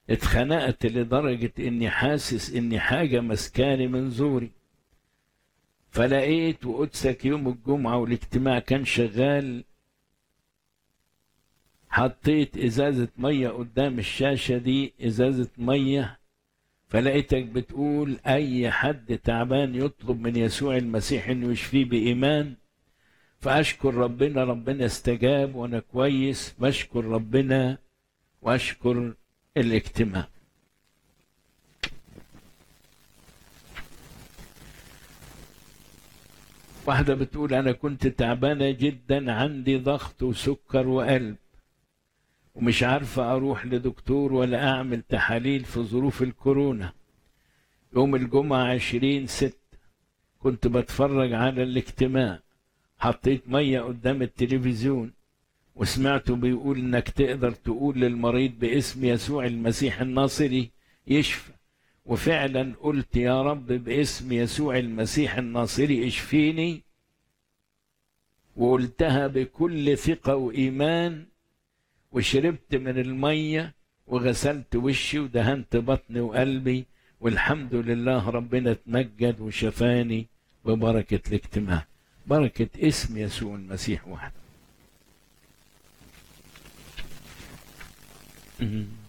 اتخنقت لدرجة اني حاسس اني حاجة مسكاني من زوري فلقيت وقدسك يوم الجمعة والاجتماع كان شغال حطيت ازازة مية قدام الشاشة دي ازازة مية فلقيتك بتقول اي حد تعبان يطلب من يسوع المسيح انه يشفيه بايمان فاشكر ربنا ربنا استجاب وانا كويس بشكر ربنا واشكر الاجتماع واحدة بتقول أنا كنت تعبانة جدا عندي ضغط وسكر وقلب ومش عارفة أروح لدكتور ولا أعمل تحاليل في ظروف الكورونا يوم الجمعة عشرين ست كنت بتفرج على الاجتماع حطيت مية قدام التلفزيون وسمعته بيقول انك تقدر تقول للمريض باسم يسوع المسيح الناصري يشفى وفعلا قلت يا رب باسم يسوع المسيح الناصري اشفيني وقلتها بكل ثقة وإيمان وشربت من المية وغسلت وشي ودهنت بطني وقلبي والحمد لله ربنا تمجد وشفاني ببركة الاجتماع بركة اسم يسوع المسيح وحده